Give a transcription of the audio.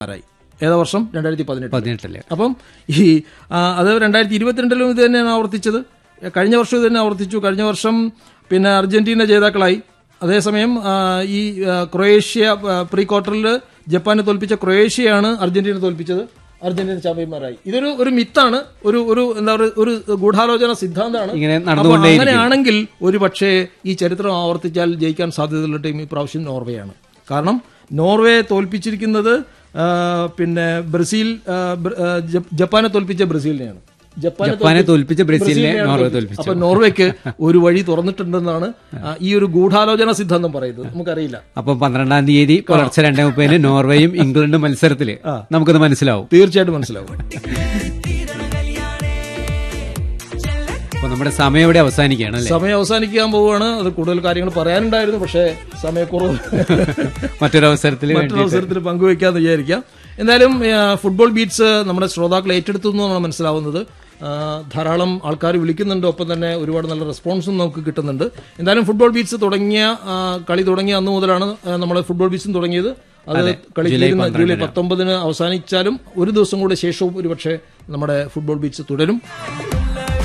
ആറായി ഏതാ വർഷം രണ്ടായിരത്തി പതിനെട്ട് പതിനെട്ടില് അപ്പം ഈ ആ, അത് രണ്ടായിരത്തി ഇരുപത്തിരണ്ടിലും ഇത് തന്നെയാണ് ആവർത്തിച്ചത് കഴിഞ്ഞ വർഷം ഇത് തന്നെ ആവർത്തിച്ചു കഴിഞ്ഞ വർഷം പിന്നെ അർജന്റീന ജേതാക്കളായി അതേസമയം ആ, ഈ ആ, ക്രൊയേഷ്യ ആ, പ്രീ ക്വാർട്ടറിൽ ജപ്പാനെ തോൽപ്പിച്ച ക്രൊയേഷ്യയാണ് അർജന്റീന തോൽപ്പിച്ചത് അർജന്റീന ചാമ്പ്യന്മാരായി ഇതൊരു ഒരു മിത്താണ് ഒരു ഒരു എന്താ പറയുക ഒരു ഗൂഢാലോചന സിദ്ധാന്തമാണ് ഇങ്ങനെ അപ്പോൾ നടന്നുകൊണ്ടേയിരിക്കും. അങ്ങനെയാണെങ്കിൽ ഒരു പക്ഷേ ഈ ചരിത്രം ആവർത്തിച്ചാൽ ജയിക്കാൻ സാധ്യതയുള്ള ടീം ഈ പ്രാവശ്യം നോർവേയാണ് കാരണം നോർവേ തോൽപ്പിച്ചിരിക്കുന്നത് ആ, പിന്നെ ബ്രസീൽ ആ, ബ്ര- ആ, ജ- ജപ്പാനെ തോൽപ്പിച്ച ബ്രസീലിനെയാണ് ജപ്പാനെ തോൽപ്പിച്ച ബ്രസീലിനെ ബ്രസീലിനെയാണ് നോർവേ തോൽപ്പിച്ചത്. തോൽപ്പിച്ചു അപ്പൊ നോർവേക്ക് ഒരു വഴി തുറന്നിട്ടുണ്ടെന്നാണ് ആ, ഈ ഒരു ഗൂഢാലോചന സിദ്ധാന്തം പറയുന്നത് നമുക്കറിയില്ല അപ്പൊ പന്ത്രണ്ടാം തീയതി പുലർച്ചെ രണ്ടേ മുപ്പതിന് നോർവേയും ഇംഗ്ലണ്ടും മത്സരത്തില് നമുക്കത് മനസ്സിലാവും തീർച്ചയായിട്ടും മനസ്സിലാവും അപ്പൊ നമ്മുടെ സമയം ഇവിടെ അവസാനിക്കുകയാണ് അല്ലേ സമയം അവസാനിക്കാൻ പോവുകയാണ് അത് കൂടുതൽ കാര്യങ്ങൾ പറയാനുണ്ടായിരുന്നു പക്ഷേ സമയക്കുറവ് മറ്റൊരു അവസരത്തിൽ മറ്റൊരു അവസരത്തിൽ പങ്കുവയ്ക്കാന്ന് വിചാരിക്കാം എന്തായാലും ആ, ഫുട്ബോൾ ബീറ്റ്സ് നമ്മുടെ ശ്രോതാക്കൾ ഏറ്റെടുത്തു എന്നാണ് മനസ്സിലാവുന്നത് ആ, ധാരാളം ആൾക്കാർ വിളിക്കുന്നുണ്ട് ഒപ്പം തന്നെ ഒരുപാട് നല്ല റെസ്പോൺസും നമുക്ക് കിട്ടുന്നുണ്ട് എന്തായാലും ഫുട്ബോൾ ബീറ്റ്സ് തുടങ്ങിയ ആ, കളി തുടങ്ങിയ അന്ന് മുതലാണ് നമ്മുടെ ഫുട്ബോൾ ബീറ്റ്സും തുടങ്ങിയത് അത് കളി തീരുന്ന ജൂലൈ പത്തൊമ്പതിന് അവസാനിച്ചാലും ഒരു ദിവസം കൂടെ ശേഷവും ഒരുപക്ഷെ നമ്മുടെ ഫുട്ബോൾ ബീറ്റ്സ് തുടരും